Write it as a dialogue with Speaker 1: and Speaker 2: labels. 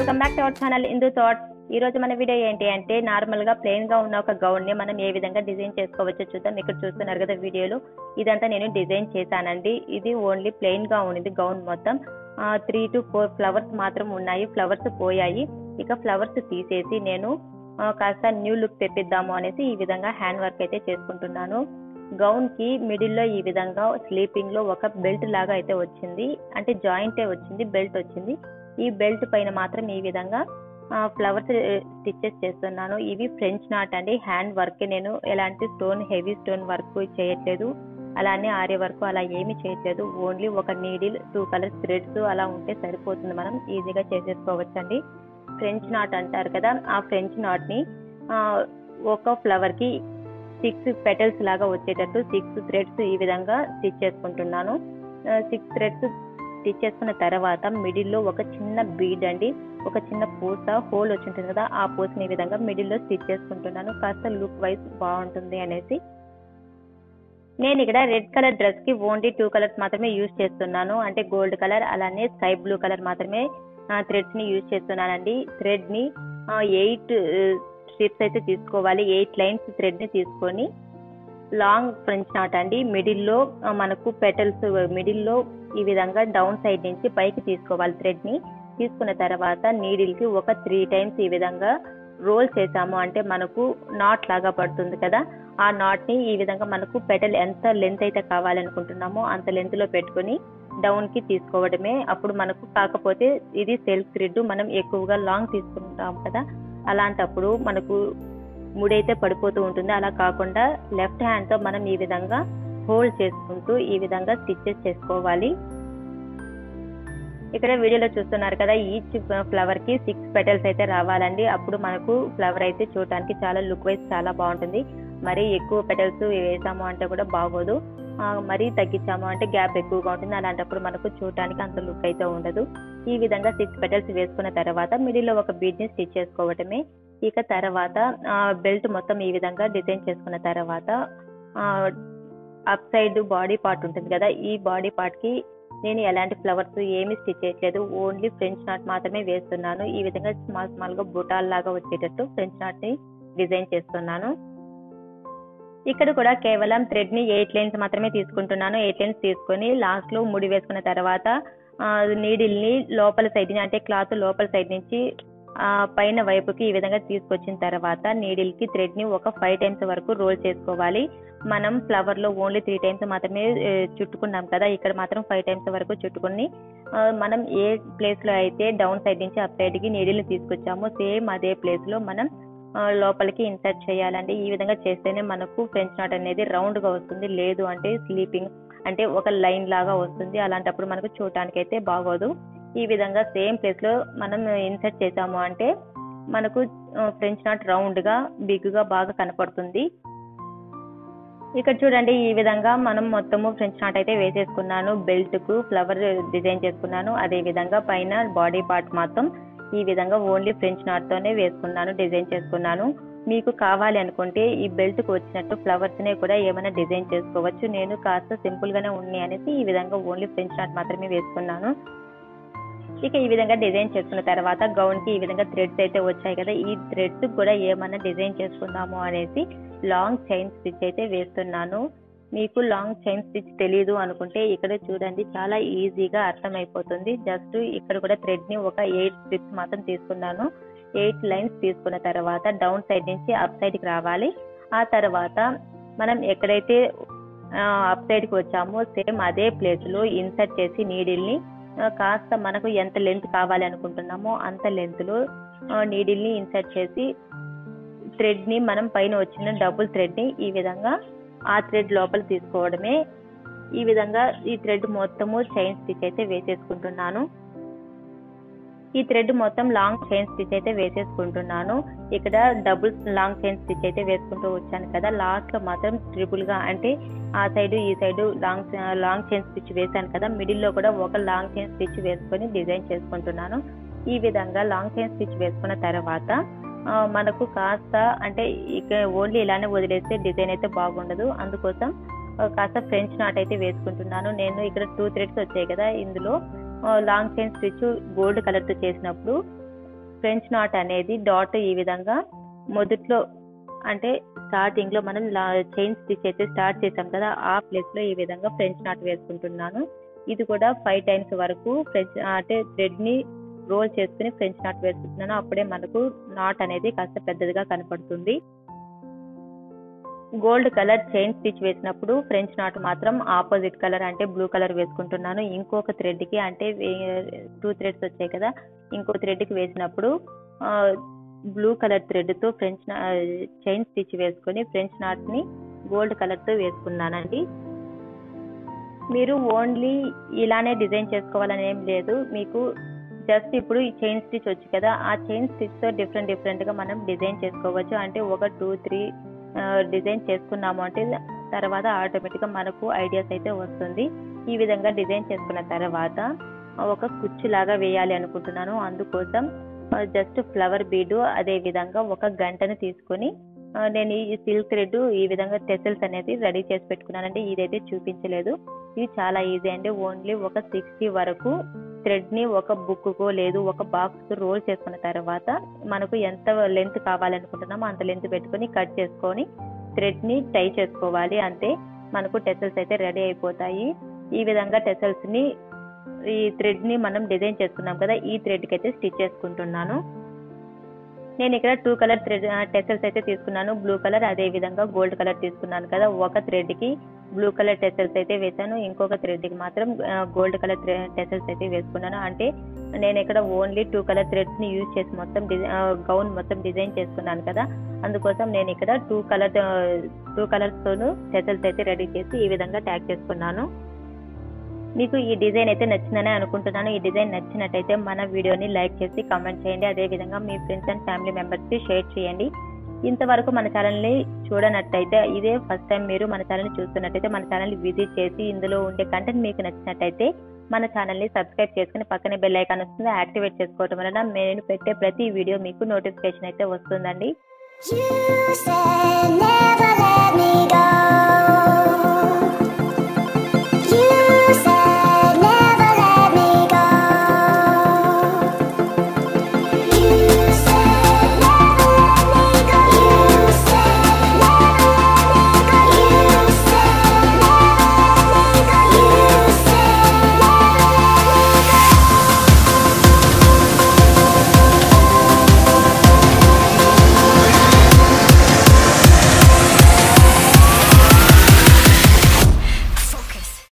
Speaker 1: Welcome back to our channel Indu thoughts ఈ రోజు మన వీడియో ఏంటి అంటే నార్మల్ గా ప్లెయిన్ గా ఉన్న ఒక గౌన్ ని మనం ఏ విధంగా డిజైన్ చేసుకోవచ్చో చూద్దాం ఇక్కడ చూస్తున్నారు కదా వీడియోలో ఇదంతా నేను డిజైన్ చేశానండి ఇది ఓన్లీ ప్లెయిన్ గా ఉంది గౌన్ మొత్తం త్రీ టు ఫోర్ ఫ్లవర్స్ మాత్రం ఉన్నాయి ఫ్లవర్స్ పోయాయి ఇక ఫ్లవర్స్ తీసేసి నేను ఆ, కాస్త న్యూ లుక్ తెప్పిద్దాము అనేసి ఈ విధంగా హ్యాండ్ వర్క్ అయితే చేసుకుంటున్నాను గౌన్ కి మిడిల్ లో ఈ విధంగా స్లీపింగ్ లో ఒక బెల్ట్ లాగా అయితే వచ్చింది అంటే జాయింటే వచ్చింది బెల్ట్ వచ్చింది ఈ బెల్ట్ పైన మాత్రం ఈ విధంగా ఫ్లవర్స్ స్టిచెస్ చేస్తున్నాను ఇవి ఫ్రెంచ్ నాట్ అండి హ్యాండ్ వర్క్ నేను ఎలాంటి స్టోన్ హెవీ స్టోన్ వర్క్ చేయట్లేదు అలానే ఆర్య వర్క్ అలా ఏమీ చేయట్లేదు ఓన్లీ ఒక నీడిల్ టూ కలర్ థ్రెడ్స్ అలా ఉంటే సరిపోతుంది మనం ఈజీగా చేసేసుకోవచ్చండి ఫ్రెంచ్ నాట్ అంటారు కదా ఆ ఫ్రెంచ్ నాట్ ని ఆ, ఒక ఫ్లవర్ కి సిక్స్ పెటల్స్ లాగా వచ్చేటట్టు సిక్స్ థ్రెడ్స్ ఈ విధంగా స్టిచ్ చేసుకుంటున్నాను సిక్స్ థ్రెడ్స్ స్టిచ్ చేసుకున్న తర్వాత మిడిల్ లో ఒక చిన్న బీడ్ అండి ఒక చిన్న పూస హోల్ వచ్చి ఉంటుంది కదా ఆ పూసని ఈ విధంగా మిడిల్ లో స్టిచ్ చేసుకుంటున్నాను కాస్త లుక్ వైజ్ బాగుంటుంది అనేసి నేను ఇక్కడ రెడ్ కలర్ డ్రెస్ కి ఓన్లీ టూ కలర్స్ మాత్రమే యూజ్ చేస్తున్నాను అంటే గోల్డ్ కలర్ అలానే స్కై బ్లూ కలర్ మాత్రమే థ్రెడ్స్ ని యూజ్ చేస్తున్నానండి థ్రెడ్ ని ఎయిట్ స్ట్రిప్స్ అయితే తీసుకోవాలి ఎయిట్ లైన్స్ థ్రెడ్ ని తీసుకొని లాంగ్ ఫ్రెంచ్ నాట్ అండి మిడిల్ లో ఆ, మనకు పెటల్స్ మిడిల్ లో ఈ విధంగా డౌన్ సైడ్ నుంచి పైకి తీసుకోవాలి థ్రెడ్ ని తీసుకున్న తర్వాత నీడిల్ కి ఒక త్రీ టైమ్స్ ఈ విధంగా రోల్ చేసాము అంటే మనకు నాట్ లాగా పడుతుంది కదా ఆ నాట్ ని ఈ విధంగా మనకు పెటల్ ఎంత లెంత్ అయితే కావాలనుకుంటున్నామో అంత లెంత్ లో పెట్టుకొని డౌన్ కి తీసుకోవడమే అప్పుడు మనకు కాకపోతే ఇది సెల్ఫ్ థ్రెడ్ మనం ఎక్కువగా లాంగ్ తీసుకుంటాం కదా అలాంటప్పుడు మనకు ముడైతే పడిపోతూ ఉంటుంది అలా కాకుండా లెఫ్ట్ హ్యాండ్ తో మనం ఈ విధంగా హోల్డ్ చేసుకుంటూ ఈ విధంగా స్టిచెస్ చేసుకోవాలి ఇక్కడ వీడియోలో చూస్తున్నారు కదా ఈచ్ ఫ్లవర్ కి సిక్స్ పెటల్స్ అయితే రావాలండి అప్పుడు మనకు ఫ్లవర్ అయితే చూడటానికి చాలా లుక్ వైజ్ చాలా బాగుంటుంది మరి ఎక్కువ పెటల్స్ వేసాము అంటే కూడా బాగోదు ఆ, మరీ తగ్గించాము అంటే గ్యాప్ ఎక్కువగా ఉంటుంది అలాంటప్పుడు మనకు చూడటానికి అంత లుక్ అయితే ఉండదు ఈ విధంగా సిక్స్ పెటల్స్ వేసుకున్న తర్వాత మిడిల్ లో ఒక బీడ్ ని స్టిచ్ చేసుకోవటమే ఇక తర్వాత బెల్ట్ మొత్తం ఈ విధంగా డిజైన్ చేసుకున్న తర్వాత అప్ సైడ్ బాడీ పార్ట్ ఉంటుంది కదా ఈ బాడీ పార్ట్ కి నేను ఎలాంటి ఫ్లవర్స్ ఏమి స్టిచ్ చేయట్లేదు ఓన్లీ ఫ్రెంచ్ నాట్ మాత్రమే వేస్తున్నాను ఈ విధంగా స్మాల్ స్మాల్ గా బుటాల్ లాగా వచ్చేటట్టు ఫ్రెంచ్ నాట్ ని డిజైన్ చేస్తున్నాను ఇక్కడ కూడా కేవలం థ్రెడ్ ని ఎయిట్ లైన్స్ మాత్రమే తీసుకుంటున్నాను ఎయిట్ లైన్స్ తీసుకొని లాస్ట్ లో ముడి వేసుకున్న తర్వాత నీడిల్ ని లోపల సైడ్ అంటే క్లాత్ లోపల సైడ్ నుంచి ఆ, పైన వైపుకి ఈ విధంగా తీసుకొచ్చిన తర్వాత నీడిల్ కి థ్రెడ్ ని ఒక ఫైవ్ టైమ్స్ వరకు రోల్ చేసుకోవాలి మనం ఫ్లవర్ లో ఓన్లీ త్రీ టైమ్స్ మాత్రమే ఏ, చుట్టుకున్నాం కదా ఇక్కడ మాత్రం ఫైవ్ టైమ్స్ వరకు చుట్టుకుని ఆ, మనం ఏ ప్లేస్ లో అయితే డౌన్ సైడ్ నుంచి అప్ సైడ్ కి నీడిల్ ని తీసుకొచ్చామో సేమ్ అదే ప్లేస్ లో మనం ఆ, లోపలికి ఇన్సర్ట్ చేయాలండి ఈ విధంగా చేస్తేనే మనకు ఫ్రెంచ్ నాట్ అనేది రౌండ్ గా వస్తుంది లేదు అంటే స్లీపింగ్ అంటే ఒక లైన్ లాగా వస్తుంది అలాంటప్పుడు మనకు చూడటానికి అయితే బాగోదు ఈ విధంగా సేమ్ ప్లేస్ లో మనం ఇన్సర్ట్ చేసాము అంటే మనకు ఫ్రెంచ్ నాట్ రౌండ్ గా బిగ్ గా బాగా కనపడుతుంది ఇక్కడ చూడండి ఈ విధంగా మనం మొత్తము ఫ్రెంచ్ నాట్ అయితే వేసేసుకున్నాను బెల్ట్ కు ఫ్లవర్ డిజైన్ చేసుకున్నాను అదే విధంగా పైన బాడీ పార్ట్ మొత్తం ఈ విధంగా ఓన్లీ ఫ్రెంచ్ నాట్ తోనే వేసుకున్నాను డిజైన్ చేసుకున్నాను మీకు కావాలి అనుకుంటే ఈ బెల్ట్ కు వచ్చినట్టు ఫ్లవర్స్ నే కూడా ఏమైనా డిజైన్ చేసుకోవచ్చు నేను కాస్త సింపుల్ గానే ఉన్నాయి అనేసి ఈ విధంగా ఓన్లీ ఫ్రెంచ్ నాట్ మాత్రమే వేసుకున్నాను ఇక ఈ విధంగా డిజైన్ చేసుకున్న తర్వాత గౌన్ కి ఈ విధంగా థ్రెడ్స్ అయితే వచ్చాయి కదా ఈ థ్రెడ్స్ కూడా ఏమైనా డిజైన్ చేసుకుందాము అనేసి లాంగ్ చైన్ స్టిచ్ అయితే వేస్తున్నాను మీకు లాంగ్ చైన్ స్టిచ్ తెలియదు అనుకుంటే ఇక్కడ చూడండి చాలా ఈజీగా అర్థమైపోతుంది జస్ట్ ఇక్కడ కూడా థ్రెడ్ ని ఒక ఎయిట్ స్ట్రిప్స్ మాత్రం తీసుకున్నాను ఎయిట్ లైన్స్ తీసుకున్న తర్వాత డౌన్ సైడ్ నుంచి అప్ సైడ్ కి రావాలి ఆ తర్వాత మనం ఎక్కడైతే అప్ సైడ్ కి వచ్చామో సేమ్ అదే ప్లేస్ లో ఇన్సర్ట్ చేసి నీడిల్ ని ఆ, కాస్త మనకు ఎంత లెంత్ కావాలి అనుకుంటున్నామో అంత లెంత్ లో నీడిల్ ని ఇన్సర్ట్ చేసి థ్రెడ్ ని మనం పైన వచ్చిన డబుల్ థ్రెడ్ ని ఈ విధంగా ఆ థ్రెడ్ లోపల తీసుకోవడమే ఈ విధంగా ఈ థ్రెడ్ మొత్తము చైన్ స్టిచ్ అయితే వేసేసుకుంటున్నాను ఈ థ్రెడ్ మొత్తం లాంగ్ చైన్ స్టిచ్ అయితే వేసేసుకుంటున్నాను ఇక్కడ డబుల్ లాంగ్ చైన్ స్టిచ్ అయితే వేసుకుంటూ వచ్చాను కదా లాస్ట్ లో మాత్రం ట్రిపుల్ గా అంటే ఆ సైడ్ ఈ side long long chain stitch వేసాను కదా మిడిల్ లో కూడా ఒక లాంగ్ చైన్ స్టిచ్ వేసుకొని డిజైన్ చేసుకుంటున్నాను ఈ విధంగా లాంగ్ చైన్ స్టిచ్ వేసుకున్న తర్వాత ఆ, మనకు కాస్త అంటే ఇక ఓన్లీ ఇలానే వదిలేస్తే డిజైన్ అయితే బాగుండదు అందుకోసం ఆ, కాస్త ఫ్రెంచ్ నాట్ అయితే వేసుకుంటున్నాను నేను ఇక్కడ టూ థ్రెడ్స్ వచ్చాయి కదా ఇందులో long chain stitch gold colour తో చేసినప్పుడు ఫ్రెంచ్ నాట్ అనేది డాట్ ఈ విధంగా మొదట్లో అంటే స్టార్టింగ్ లో మనం చైన్ స్టిచ్ అయితే స్టార్ట్ చేసాం కదా ఆ ప్లేస్ లో ఈ విధంగా ఫ్రెంచ్ నాట్ వేసుకుంటున్నాను ఇది కూడా ఫైవ్ టైమ్స్ వరకు ఫ్రెంచ్ అంటే థ్రెడ్ ని రోల్ చేసుకుని ఫ్రెంచ్ నాట్ వేసుకుంటున్నాను అప్పుడే మనకు నాట్ అనేది కాస్త పెద్దదిగా కనపడుతుంది గోల్డ్ కలర్ చైన్ స్టిచ్ వేసినప్పుడు ఫ్రెంచ్ నాట్ మాత్రం ఆపోజిట్ కలర్ అంటే బ్లూ కలర్ వేసుకుంటున్నాను ఇంకొక థ్రెడ్ కి అంటే టూ థ్రెడ్స్ వచ్చాయి కదా ఇంకో థ్రెడ్ కి వేసినప్పుడు బ్లూ కలర్ థ్రెడ్ తో ఫ్రెంచ్ చైన్ స్టిచ్ వేసుకొని ఫ్రెంచ్ నాట్ ని గోల్డ్ కలర్ తో వేసుకున్నానండి మీరు ఓన్లీ ఇలానే డిజైన్ చేసుకోవాలని ఏం లేదు మీకు జస్ట్ ఇప్పుడు ఈ చైన్ స్టిచ్ వచ్చి కదా ఆ చైన్ స్టిచ్ తో డిఫరెంట్ డిఫరెంట్ గా మనం డిజైన్ చేసుకోవచ్చు అంటే ఒక టూ త్రీ డిజైన్ చేసుకున్నాము అంటే తర్వాత ఆటోమేటిక్ గా మనకు ఐడియాస్ అయితే వస్తుంది ఈ విధంగా డిజైన్ చేసుకున్న తర్వాత ఒక కుచ్చు లాగా వేయాలి అనుకుంటున్నాను అందుకోసం జస్ట్ ఫ్లవర్ బీడు అదే విధంగా ఒక గంటను తీసుకొని నేను ఈ సిల్క్ థ్రెడ్ ఈ విధంగా టెసల్స్ అనేది రెడీ చేసి పెట్టుకున్నానండి ఇదైతే చూపించలేదు ఇది చాలా ఈజీ అండి ఓన్లీ ఒక సిక్స్టీ వరకు థ్రెడ్ ని ఒక బుక్ కో లేదు ఒక బాక్స్ రోల్ చేసుకున్న తర్వాత మనకు ఎంత లెంత్ కావాలనుకుంటున్నామో అంత లెంత్ పెట్టుకొని కట్ చేసుకొని థ్రెడ్ ని టై చేసుకోవాలి అంతే మనకు టెసల్స్ అయితే రెడీ అయిపోతాయి ఈ విధంగా టెసల్స్ ని ఈ థ్రెడ్ ని మనం డిజైన్ చేసుకున్నాం కదా ఈ థ్రెడ్ కి అయితే స్టిచ్ చేసుకుంటున్నాను నేను ఇక్కడ టూ కలర్ థ్రెడ్ టెసల్స్ అయితే తీసుకున్నాను బ్లూ కలర్ అదే విధంగా గోల్డ్ కలర్ తీసుకున్నాను కదా ఒక థ్రెడ్ కి బ్లూ కలర్ టెసల్స్ అయితే వేసాను ఇంకొక థ్రెడ్ కి మాత్రం గోల్డ్ కలర్ టెసల్స్ అయితే వేసుకున్నాను అంటే నేను ఇక్కడ ఓన్లీ టూ కలర్ థ్రెడ్స్ ని యూజ్ చేసి మొత్తం గౌన్ మొత్తం డిజైన్ చేసుకున్నాను కదా అందుకోసం నేను ఇక్కడ టూ కలర్ టూ కలర్స్ తోను టెసల్స్ అయితే రెడీ చేసి ఈ విధంగా ట్యాగ్ చేసుకున్నాను మీకు ఈ డిజైన్ అయితే నచ్చిందని అనుకుంటున్నాను ఈ డిజైన్ నచ్చినట్టయితే మన వీడియోని లైక్ చేసి కామెంట్ చేయండి అదే విధంగా మీ ఫ్రెండ్స్ అండ్ ఫ్యామిలీ మెంబర్స్ కి షేర్ చేయండి ఇంతవరకు మన ఛానల్ ని చూడనట్టయితే ఇదే ఫస్ట్ టైం మీరు మన ఛానల్ ని చూస్తున్నట్టయితే మన ఛానల్ ని విజిట్ చేసి ఇందులో ఉండే కంటెంట్ మీకు నచ్చినట్టయితే మన ఛానల్ ని సబ్స్క్రైబ్ చేసుకుని పక్కనే బెల్ ఐకాన్ వస్తుంది యాక్టివేట్ చేసుకోవడం వలన నేను పెట్టే ప్రతి వీడియో మీకు నోటిఫికేషన్ అయితే వస్తుందండి
Speaker 2: You said never let me go.